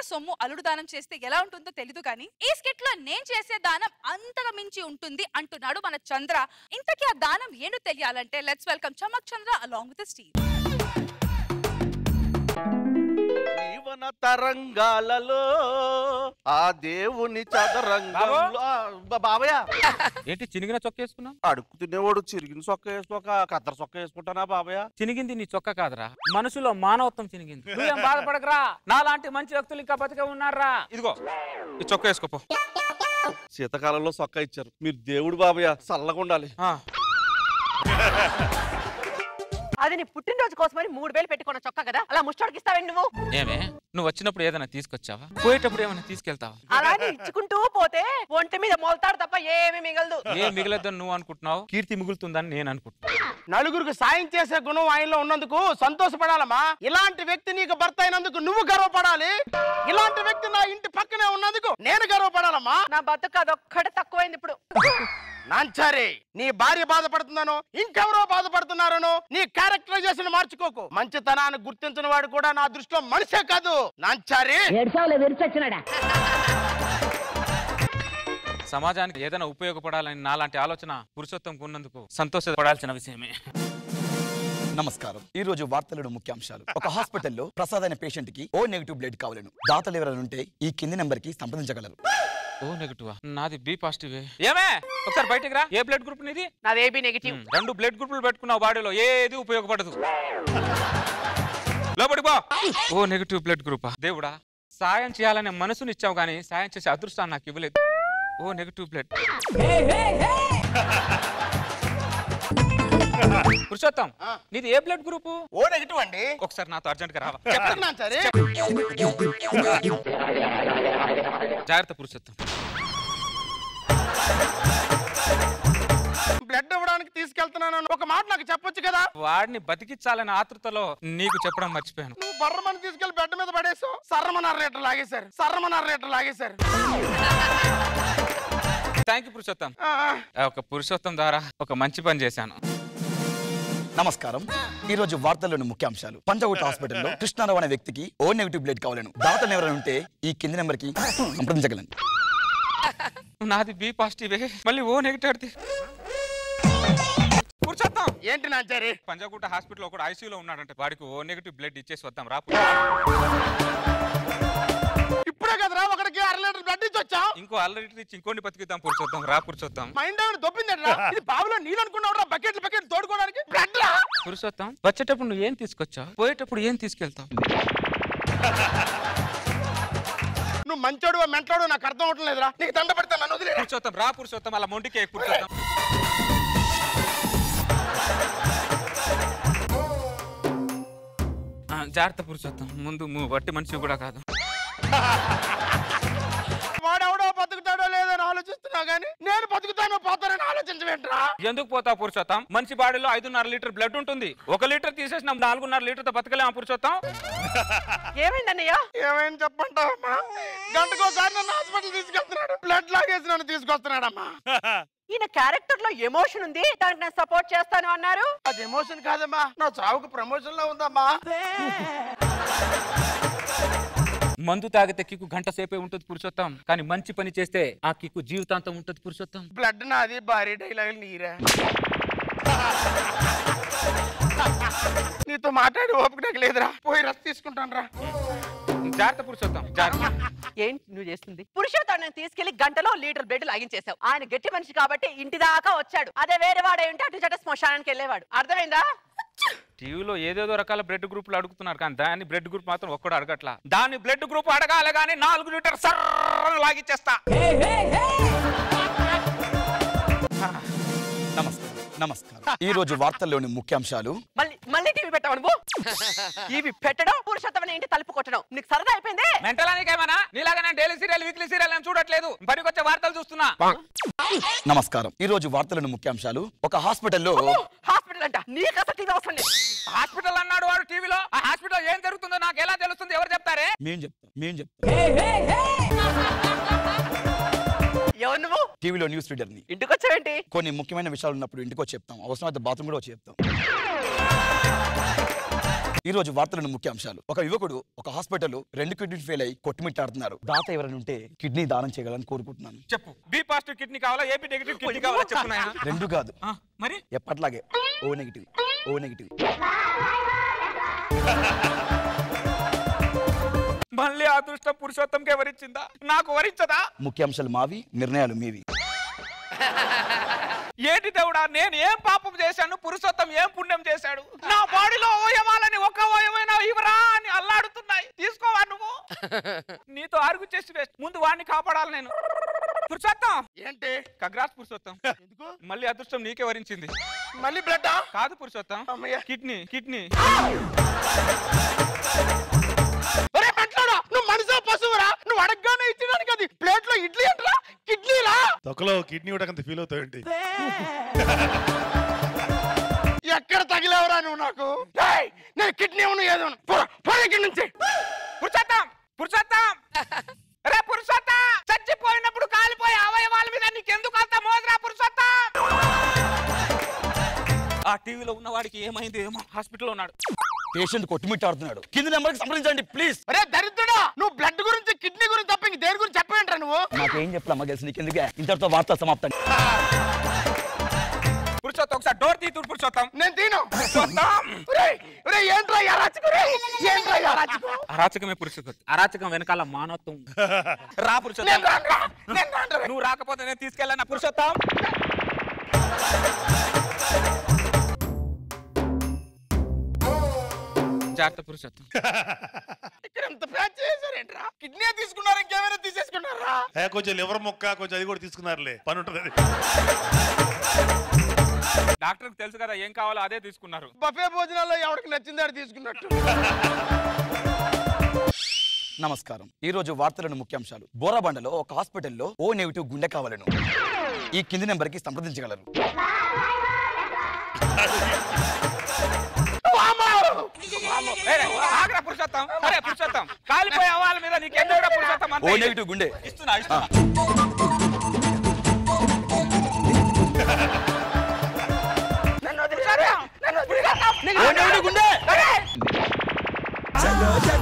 సొమ్ము అల్లుడు దానం చేస్తే ఎలా ఉంటుందో తెలీదు కానీ ఈ స్కిట్ లో నేను చేసే దానం అంతగా మించి ఉంటుంది అంటున్నాడు మన చంద్ర ఇంతకీ ఆ దానం ఏంటో తెలియాలంటే let's welcome Chamak Chandra along with Steve జీవన తరంగాలలో ఆ దేవుని చదరంగంలో ఆ, బా- బాబయ్య ఏంటి చినిగిన చొక్క వేసుకున్నావు అడుగు తినేవాడు చిరిగిన సొక్క వేసుకోక కత్తర సొక్క వేసుకుంటానా బాబయ్య చినిగింది నీ చొక్క కాదురా మనసులో మానవత్వం చినిగింది నువ్వేం బాధపడకరా నాలాంటి మంచి వ్యక్తులు ఇంకా బతికే ఉన్నారా ఇదిగో ఈ చొక్క వేసుకోపో శీతకాలంలో సొక్క ఇచ్చారు మీరు దేవుడు బాబయ్య చల్లగా ఉండాలి ఆ, అది నీ పుట్టినరోజు కోసమని మూడు వేలు పెట్టుకున్న చొక్కా కదా అలా ముష్టోడికి ఇస్తావేంటి నువ్వు ఏమే నువ్వు వచ్చినప్పుడు ఏదైనా తీసుకొచ్చావా పోయేటప్పుడు ఏమైనా తీసుకెళ్తావా అలానే ఇచ్చుకుంటూ పోతే ఒంటి మీద మొలతాడు తప్ప ఏమీ మిగలదు ఏం మిగలద్దని నువ్వు అనుకుంటున్నావు కీర్తి మిగులుతుందని నేను అనుకుంటున్నా నలుగురికి సాయం చేసే గుణం ఆయనలో ఉన్నందుకు సంతోషపడాలమ్మా ఇలాంటి వ్యక్తి నీకు భర్త అయినందుకు నువ్వు గర్వపడాలి ఇలాంటి వ్యక్తి నా ఇంటి పక్కనే ఉన్నందుకు నేను గర్వపడాలమ్మా నా బతుకు అదొక్కటి తక్కువైంది ఇప్పుడు నాంచారి నీ భార్య బాధపడుతున్నాను ఇంకెవరో బాధపడుతున్నారను నీ క్యారెక్టరైజేషన్ మార్చుకోకు మంచితనాన్ని గుర్తించిన వాడు కూడా నా దృష్టిలో మనిషే కాదు నాంచారి ఏడ్చావులే విరిచొచ్చినాడా సమాజానికి ఏదైనా ఉపయోగపడాలని నాలాంటి ఆలోచన పురుషోత్తం ఉన్నందుకు సంతోషపడాల్సిన విషయమే నమస్కారం ఈ రోజు వార్తలను ముఖ్యాంశాలు ఒక హాస్పిటల్లో ప్రసాద్ అనే పేషెంట్ కి ఓ నెగిటివ్ బ్లడ్ కావాలను దాతలు ఎవరైనా ఉంటే ఈ కింది నెంబర్ కి సంప్రదించగలరు ఓ నెగటివ్ నాది బి పాజిటివ్ ఏమే ఒకసారి బయటికి రా ఏ బ్లడ్ గ్రూప్ నీది నాది ఏబీ నెగిటివ్ ఉమ్, రెండు బ్లడ్ గ్రూపులు పెట్టుకున్నావు బాడీలో ఏది ఉపయోగపడదు లోపలికి పో ఓ నెగటివ్ బ్లడ్ గ్రూపా దేవుడా సాయం చేయాలనే మనసుని ఇచ్చావు కానీ సాయం చేసే అదృష్టాన్ని నాకు ఇవ్వలేదు ఓ నెగటివ్ బ్లడ్ పురుషోత్తం నీది A blood group O negative అండి ఒకసారి నాతో అర్జెంట్ గా రావా చెప్పండి నాంచారి జాగ్రత్త పురుషోత్తం బ్లడ్ ఇవ్వడానికి తీసుకెళ్తున్నాను ఒక మాట నాకు చెప్పొచ్చు కదా వాడిని బతికించాలనే ఆతృతలో నీకు చెప్పడం మర్చిపోయాను నువ్వు బర్రమని తీసుకెళ్లి బెడ్ మీద పడేసావు సర్రమన్నర లీటర్ లాగేశారు సర్రమన్నర లీటర్ లాగేశారు థ్యాంక్ యూ పురుషోత్తం ఆ, ఆ. ఆ, ఒక పురుషోత్తం ద్వారా ఒక మంచి పని చేశాను నమస్కారం ఈ రోజు వార్తల్లోని ముఖ్యాంశాలు పంజాగుట్ హాస్పిటల్లో కృష్ణారావు అనే వ్యక్తికి ఓ నెగిటివ్ బ్లడ్ కావాలను దాతలు ఎవరైనా ఉంటే ఈ కింది నెంబర్ కి సంప్రదించగలను నాది బి పాజిటివ్ మళ్ళీ ఓ నెగిటివ్ అడితే పురుషోత్తం ఏంటి నాంచారి పంజాగుట్ట హాస్పిటల్ ఒకడు ఐసీయూలో ఉన్నాడంటే వాడికి ఓ నెగిటివ్ బ్లడ్ ఇచ్చేసి వద్దాం రా ఇప్పుడే కదరా ఒకడికి అర లీటర్ బ్లడ్ ఇచ్చి వచ్చాం ఇంకో ఆల్రెడీ ఇచ్చి ఇంకోటి బతికిద్దాం పురుషోత్తం రా పురుషోత్తం మైండ్ ఏమైనా దొబ్బిందట్రా ఇది బావిలో నీళ్ళు అనుకున్నావు బకెట్లు బకెట్లు తోడుకోవడానికి బ్లడ్ రా పురుషోత్తం వచ్చేటప్పుడు నువ్వు ఏం తీసుకొచ్చావు పోయేటప్పుడు ఏం తీసుకెళ్తావు నువ్వు మంచోడు మెంటోడు నాకు అర్థం అవటం లేదురా నీకు దండ పెడతా నన్ను వదిలే పురుషోత్తం రా పురుషోత్తం అలా మొండికే పురుషోత్తం ఆ, జాగ్రత్త పురుషోత్తం ముందు ము- వట్టి మనిషి కూడా కాదు వాడెవడో బతుకుతాడో లేదో అని ఆలోచిస్తున్నా గానీ నేను బతుకుతానో పోతానని ఆలోచించవేంట్రా ఎందుకు పోతావు పురుషోత్తం మనిషి బాడీలో ఐదున్నర లీటర్ బ్లడ్ ఉంటుంది ఒక లీటర్ తీసేసిన నాలుగున్నర లీటర్ తో బతకలేమా పురుషోత్తం ఏమైంది అన్నయ్య ఏమైనా చెప్పంటావమ్మా గంటకోసారి నన్ను హాస్పిటల్ తీసుకెళ్తున్నాడు బ్లడ్ లాగేసి నన్ను తీసుకొస్తున్నాడమ్మా ఈయన క్యారెక్టర్ లో ఎమోషన్ ఉంది దానికి నేను సపోర్ట్ చేస్తాను అన్నారు అది ఎమోషన్ కాదమ్మా నా చావుకు ప్రమోషన్ లో ఉందమ్మా మందు తాగితే కిక్కు గంట సేపే ఉంటుంది పురుషోత్తం కానీ మంచి పని చేస్తే ఆ కిక్కు జీవితాంతం ఉంటుంది పురుషోత్తం బ్లడ్ నాది భారీ డైలాగ్ నీరా నీతో మాట్లాడి ఓపిక నాకు లేదురా పోయి రస్ తీసుకుంటాను రా జాగ్రత్త పురుషోత్తం జాగ్రత్త ఏంటి నువ్వు చేస్తుంది పురుషోత్తాన్ని తీసుకెళ్లి గంటలో లీటర్ బ్లడ్ లాగించేశావు ఆయన గట్టి మనిషి కాబట్టి ఇంటి దాకా వచ్చాడు అదే వేరే వాడే ఉంటే అటు చట శ్మశానానికి వెళ్ళేవాడు అర్థమైందా టీవీలో ఏదేదో రకాల బ్లడ్ గ్రూపులు అడుగుతున్నారు కానీ దాని బ్లడ్ గ్రూప్ మాత్రం ఒక్కడు అడగట్లా దాని బ్లడ్ గ్రూప్ అడగాలి కానీ నాలుగు లీటర్ సర్ర లాగిచ్చేస్తా నమస్కారం నమస్కారం ఈ రోజు వార్తల్లోని ముఖ్యాంశాలు మళ్ళీ మళ్ళీ టీవీ పెట్టావు నువ్వు టీవీ పెట్టడం పురుషోత్తమని ఇంటి తలుపు కొట్టడం నీకు సరదా అయిపోయింది మెంటలానికేమన్నా నీలాగా నేను డైలీ సీరియల్ వీక్లీ సీరియల్ అని చూడట్లేదు పనికొచ్చే వార్తలు చూస్తున్నా నమస్కారం ఈ రోజు వార్తల్లోని ముఖ్యాంశాలు ఒక హాస్పిటల్లో హాస్పిటల్ అంట నీకు అసలు టీవీ అవసరం లేదు హాస్పిటల్ అన్నాడు వాడు టీవీలో ఆ హాస్పిటల్ ఏం జరుగుతుందో నాకు ఎలా తెలుస్తుంది ఎవరు చెప్తారే మేం చెప్తాం మేం చెప్తాం ఎవరు నువ్వు టీవీలో న్యూస్ రీడర్ ని ఇంటికి వచ్చావేంటి కొన్ని ముఖ్యమైన విషయాలు ఉన్నప్పుడు ఇంటికి వచ్చి చెప్తాం అవసరమైతే బాత్రూమ్ కూడా వచ్చి చెప్తాం ఈ రోజు వార్తలను ముఖ్యాంశాలు ఒక యువకుడు ఒక హాస్పిటల్ రెండు కిడ్నీ ఫెయిల్ అయి కొట్టుమిట్టాడుతున్నారు దాత ఎవరైనా ఉంటే కిడ్నీ దానం చేయగలని కోరుకుంటున్నాను చెప్పు బి పాజిటివ్ కిడ్నీ కావాలా ఏబి నెగిటివ్ కిడ్నీ కావాలా చెప్పున్నాయా రెండు కాదు మరి ఎప్పట్లాగే ఓ నెగిటివ్ ఓ నెగిటివ్ మళ్ళీ అదృష్టం పురుషోత్తంకి ఎవరిచ్చిందా నాకు వరించదా ముఖ్యాంశాలు మావి నిర్ణయాలు మీవి ఏంటి దేవుడా నేను ఏం పాపం చేశాను పురుషోత్తం ఏం పుణ్యం చేశాడు నా బాడీలో అవయవాలని ఒక్క అవయవైనా ఇవరా అని అల్లాడుతున్నాయి తీసుకోవా నువ్వు నీతో అరుగు చేసి వేస్ట్ ముందు వాడిని కాపాడాలి నేను పురుషోత్తం ఏంటి కగ్రాస్ పురుషోత్తం ఎందుకు మళ్ళీ అదృష్టం నీకే వరించింది మళ్ళీ బ్లడ్ కాదు పురుషోత్తం అమ్మయ్య. కిడ్నీ కిడ్నీ ఒరే మెంట్లోడా నువ్వు మనిషా పశువురా నువ్వు అడగగానే ఇచ్చడానికి అది ప్లేట్ లో ఇడ్లీ అంటరా కిడ్నీ రా తొక్కలో కిడ్నీ ఇవ్వడానికి ఫీల్ అవుతావేంటి ఎక్కడ తగిలేవరా నువ్వు నాకు ఏయ్, నేను కిడ్నీ ఉన్నా ఏదో ఉన్నా. పోరా, పోరా ఇక్కడి నుంచి పురుషోత్తం పురుషోత్తం రే పురుషోత్తం చచ్చిపోయినప్పుడు కాలిపోయే అవయవాల మీద నీకెందుకు అంత మోదరా పురుషోత్తం ఆ టీవీలో ఉన్న వాడికి ఏమైంది ఏమో హాస్పిటల్లో ఉన్నాడు పేషెంట్ కొట్టుమిట్టాడుతున్నాడు కింది నెంబర్కి సంప్రదించండి ప్లీజ్ ఒరే దరిద్రుడా నువ్వు బ్లడ్ గురించి కిడ్నీ గురించి తప్ప ఇంక దేని గురించి చెప్పేంట్రా నువ్వు నాకేం చెప్పలమ్మా తెలిసి నీకెందుకే ఇంతటితో వార్త సమాప్తం పురుషోత్తం ఒకసారి డోర్ తీతుడు పురుషోత్తం నేను తిను పురుషోత్తం ఒరేయ్, ఒరేయ్, ఏంట్రా ఈ అరాచకం ఒరేయ్? ఏంట్రా ఈ అరాచకం అరాచకమే పురుషోత్తం అరాచకం వెనకాల మానవత్వం రా నేను పురుషోత్తం రానురా, నేను రానురా. నువ్వు రాకపోతే నేను తీసుకెళ్ళాను పురుషోత్తం జాగ్రత్త పురుషోత్తం ఇక్కడ ఎంత ప్యాచ్ చేశారేంట్రా కిడ్నీ తీసుకున్నారు ఇంకేమైనా తీసేసుకున్నారా ఏ, కొంచెం లివర్ మొక్క కొంచెం అది కూడా తీసుకున్నారులే పని ఉంటుంది అది డాక్టర్కి తెలుసు కదా ఏం కావాలో అదే తీసుకున్నారు బఫే భోజనాల్లో ఎవరికి నచ్చింది ఆడు తీసుకున్నట్టు నమస్కారం ఈ రోజు వార్తలను ముఖ్యాంశాలు బోరాబండలో ఒక హాస్పిటల్లో ఓ నెగిటివ్ గుండె కావాలను ఈ కింది నెంబర్కి సంప్రదించగలరు ఏరే, ఆగ్రా పురుషోత్తం అరే పురుషోత్తం కాలిపోయే అవ్వాల మీద నీకెందుకు పురుషోత్తం అంత ఓ ఇది? నెగిటివ్ గుండె ఇస్తున్నా ఇస్తున్నా నన్ను వదిలేరా? నన్ను వదిలేరా? ఓ నెగిటివ్ గుండె ఒరేయ్!